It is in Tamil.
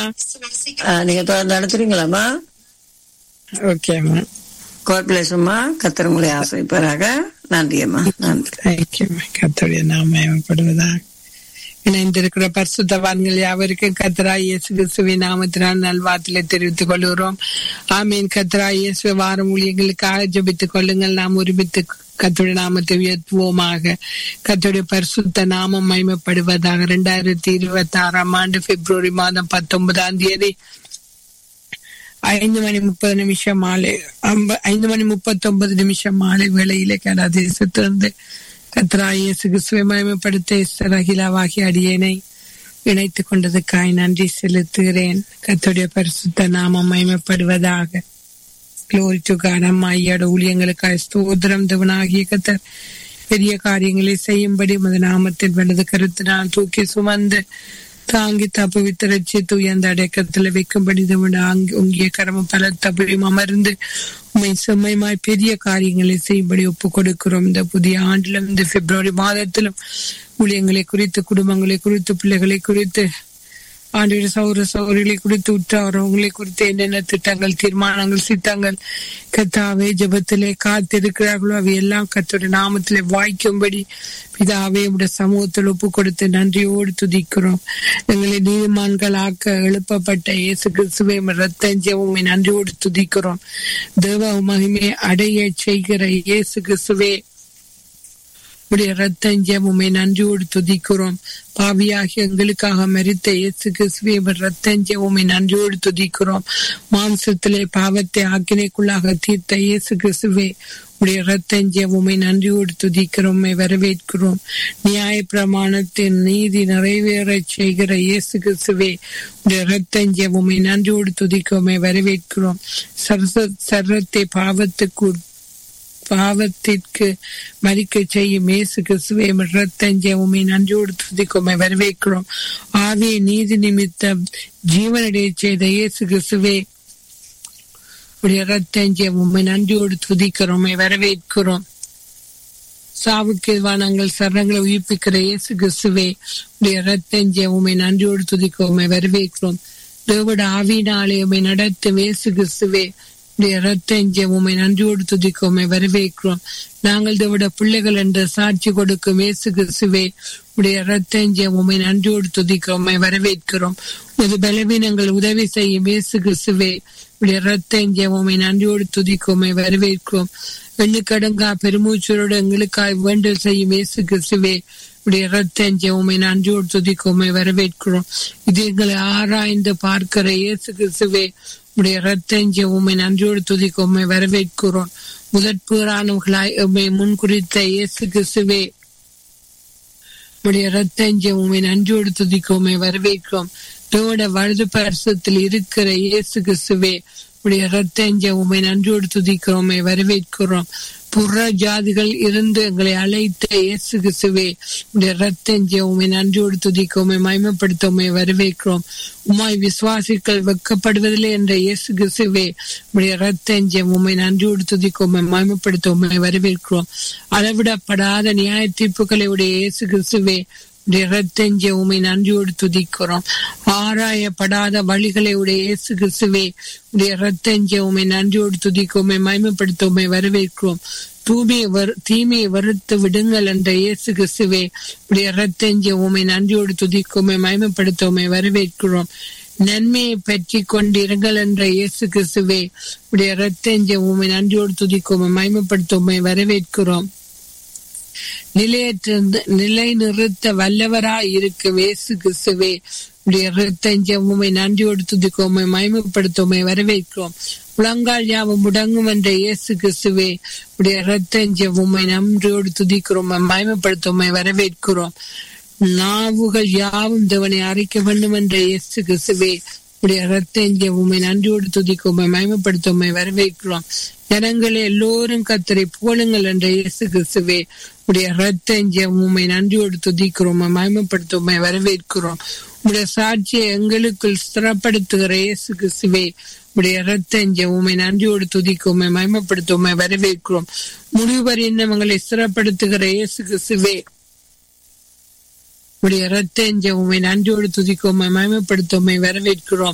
ஆ, நீங்க தொடர்ந்து நடத்துறீங்களாம்மா ஓகேம்மா காட் பிளேஸ்மா கத்தர் உங்களை ஆசிரியப்பாராக நன்றி அம்மா நன்றி தேங்க்யூம்மா கத்தோடைய நாம ஏவப்படுவதாக இணைந்திருக்கிற பரிசுத்தவான்கள் யாவருக்கும் கத்தராய் இயேசு கிறிஸ்துவின் நாமத்தினால் நல்வாத்திலே தெரிவித்துக் கொள்கிறோம் ஆமீன் கத்தராய் இயேசு வாரம் ஊழியர்களுக்காக ஜெபித்துக் கொள்ளுங்கள் நாம் ஒருமித்து கத்துடைய நாமத்தை உயர்த்துவோமாக கத்துடைய பரிசுத்த நாமம் மகிமைப்படுவதாக இரண்டாயிரத்தி இருபத்தி ஆறாம் ஆண்டு பிப்ரவரி மாதம் பத்தொன்பதாம் தேதி ஐந்து மணி முப்பது நிமிஷம் மாலை ஐம்ப- ஐந்து மணி முப்பத்தி ஒன்பது நிமிஷம் மாலை வேளையிலே கடாதேசத்திலிருந்து கத்ராய் இயேசு கிறிஸ்துவை மகிமைப்படுத்த எஸ்தர் அகிலாவாகி அடியேனை இணைத்துக் கொண்டதுக்காய் நன்றி செலுத்துகிறேன் கத்துடைய பரிசுத்த நாமம் மகிமைப்படுவதாக Glory to God. அம்மா ஐயாட ஊழியங்களுக்காய் ஸ்தோத்திரம் தேவனாகிய கத்தர் பெரிய காரியங்களை செய்யும்படி உமது நாமத்தின் வலது கருத்தினால் தூக்கி சுமந்து தாங்கி தப்புவித்து ரட்சித்து உயர்ந்த அடக்கத்துல வைக்கும்படி தேவன் ஆங்கி- உங்கிய கரம பல தப்பும் அமர்ந்து உண்மை செம்மையுமாய் பெரிய காரியங்களை செய்யும்படி ஒப்பு கொடுக்கிறோம் இந்த புதிய ஆண்டிலும் இந்த பிப்ரவரி மாதத்திலும் ஊழியங்களை குறித்து குடும்பங்களை குறித்து பிள்ளைகளை குறித்து ஆண்டு சௌர சௌரிகளை குறித்து உற்றாரவங்களை குறித்து என்னென்ன திட்டங்கள் தீர்மானங்கள் சித்தங்கள் கத்தாவே ஜெபத்திலே காத்திருக்கிறார்களோ அவை எல்லாம் கத்தோட நாமத்திலே வாய்க்கும்படி பிதாவே உடைய சமூகத்தில் ஒப்பு கொடுத்து நன்றியோடு துதிக்கிறோம் எங்களை நீதிமான்கள் ஆக்க எழுப்பப்பட்ட இயேசு கிறிஸ்துவை ரத்தஞ்சவுமை நன்றியோடு துதிக்கிறோம் தேவ மகிமை அடைய செய்கிற இயேசு கிறிஸ்துவே உடைய ரத்தஞ்சம் உண்மை நன்றியோடு துதிக்கிறோம் பாவியாகி எங்களுக்காக மரித்த இயேசு கிறிஸ்துவே ரத்தஞ்சம் உண்மை நன்றியோடு துதிக்கிறோம் மாம்சத்திலே பாவத்தை ஆக்கினைக்குள்ளாக தீர்த்த இயேசு கிறிஸ்துவே உடைய ரத்தஞ்சம் உண்மை நன்றியோடு துதிக்கிறோம் உம்மை வரவேற்கிறோம் நியாய பிரமாணத்தின் நீதி நிறைவேறச் செய்கிற இயேசு கிறிஸ்துவே உடைய ரத்தஞ்சம் உண்மை நன்றியோடு துதிக்க உம்மை வரவேற்கிறோம் சர்வ சர்வத்தை பாவத்துக்கு பாவத்திற்கு மறிக்க செய்யும் இயேசு கிறிஸ்துவை ரத்தஞ்ச உண்மை நன்றியோடு துதிக்குமை வரவேற்கிறோம் ஆவிய நீதி நிமித்தம் ஜீவனடைய செய்த இயேசு கிறிஸ்துவே உடைய ரத்தஞ்ச உண்மை நன்றியோடு துதிக்கிறோம் உம்மை வரவேற்கிறோம் சாவுக்கு நாங்கள் சரணங்களை உயிர்ப்பிக்கிற இயேசு கிறிஸ்துவே உடைய ரத்தஞ்ச உண்மை நன்றியோடு துதிக்க உம்மை வரவேற்கிறோம் தேவட ஆவியினாலே உம்மை நடத்தும் இயேசு கிறிஸ்துவே உடைய ரத்தஞ்ச உண்மை நன்றியோடு துதிக்க உம்மை வரவேற்கிறோம் நாங்கள் தேவட பிள்ளைகள் என்று சாட்சி கொடுக்கும் இயேசு கிறிஸ்துவே உடைய ரத்தஞ்ச உண்மை நன்றியோடு துதிக்க உம்மை வரவேற்கிறோம் உமது பலவீனங்கள் உதவி செய்யும் இயேசு கிறிஸ்துவே உடைய ரத்தஞ்ச உண்மை நன்றியோடு துதிக்க உம்மை வரவேற்கிறோம் எண்ணுக்கடங்கா பெருமூச்சரோடு எங்களுக்காய் வேண்டல் செய்யும் இயேசு கிறிஸ்துவே உடைய ரத்தஞ்ச உண்மை நன்றியோடு துதிக்க உம்மை வரவேற்கிறோம் இது எங்களை ஆராய்ந்து பார்க்கிற இயேசு கிறிஸ்துவே உடைய ரத்தஞ்ச உண்மை நன்றியோடு துதிக்க உம்மை வரவேற்கிறோம் முதற் பேரானவர்களாய் உம்மை முன்குறித்த இயேசு கிறிஸ்துவே உடைய ரத்தஞ்ச உண்மை நன்றியோடு துதிக்க உம்மை வரவேற்கிறோம் தேவட வலது பரிசத்தில் இருக்கிற இயேசு கிறிஸ்துவே உடைய ரத்தஞ்ச உண்மை நன்றியோடு துதிக்கிறோம் உம்மை வரவேற்கிறோம் புற ஜாதிகள் இருந்து எங்களை அழைத்த இயேசு கிறிஸ்துவே உடைய ரத்தஞ்ச உண்மை நன்றியோடு துதிக்க உம்மை மயமப்படுத்த உம்மை வரவேற்கிறோம் உம்மாய் விசுவாசிகள் வெக்கப்படுவதில்லை என்ற இயேசு கிறிஸ்துவே உடைய ரத்தஞ்ச உண்மை நன்றியோடு துதிக்க உம்மை மயமப்படுத்த உம்மை வரவேற்கிறோம் அளவிடப்படாத நியாய தீர்ப்புகளை உடைய இயேசு கிறிஸ்துவே உடைய ரத்தஞ்ச உமை நன்றியோடு துதிக்கிறோம் ஆராயப்படாத வழிகளை உடைய இயேசு கிறிஸ்துவே உடைய ரத்தஞ்ச உமை நன்றியோடு துதிக்க உமை மயமப்படுத்த உமை வரவேற்கிறோம் தூமியை வரு தீமையை வறுத்து விடுங்கள் என்ற இயேசு கிறிஸ்துவே உடைய ரத்தஞ்ச உமை நன்றியோடு துதிக்க உமை மயமப்படுத்த உமை வரவேற்கிறோம் நன்மையை பற்றி கொண்டிருங்கள் என்ற இயேசு கிறிஸ்துவே உடைய ரத்தஞ்ச உமை நன்றியோடு துதிக்க உமை மயமப்படுத்த உமை வரவேற்கிறோம் நிலையற்றிருந்து நிலை நிறுத்த வல்லவராய் இருக்கும் இயேசு கிறிஸ்துவே உடைய ரத்தஞ்சம் உமை நன்றியோடு துதிக்க உமை மயமப்படுத்த உமை வரவேற்கிறோம் முழங்கால் யாவும் முடங்கும் என்ற இயேசு கிறிஸ்துவே உடைய ரத்தஞ்சம் உமை நன்றியோடு துதிக்கிறோம் உம்மை மயமப்படுத்த உமை வரவேற்கிறோம் நாவுகள் யாவும் தேவனை அறிக்க வேண்டும் என்ற இயேசு கிறிஸ்துவே உடைய ரத்தஞ்ச உண்மை நன்றியோடு துதிக்க உண்மை மயமப்படுத்த உண்மை வரவேற்கிறோம் ஜனங்களே எல்லோரும் கத்தரை போலுங்கள் என்ற இயேசு கிறிஸ்துவே உடைய ரத்தஞ்ச உண்மை நன்றியோடு துதிக்கிறோம் உம்மை மயமப்படுத்த உண்மை வரவேற்கிறோம் உடைய சாட்சியை எங்களுக்குள் ஸ்திரப்படுத்துகிற இயேசு கிறிஸ்துவே உடைய ரத்தஞ்ச உண்மை நன்றியோடு துதிக்க உண்மை மயமப்படுத்த உண்மை வரவேற்கிறோம் முடிவரை நம்மங்களை ஸ்திரப்படுத்துகிற இயேசு கிறிஸ்துவே உடைய ரத்தஞ்ச உண்மை நன்றியோடு துதிக்க உண்மை மயமப்படுத்த உண்மை வரவேற்கிறோம்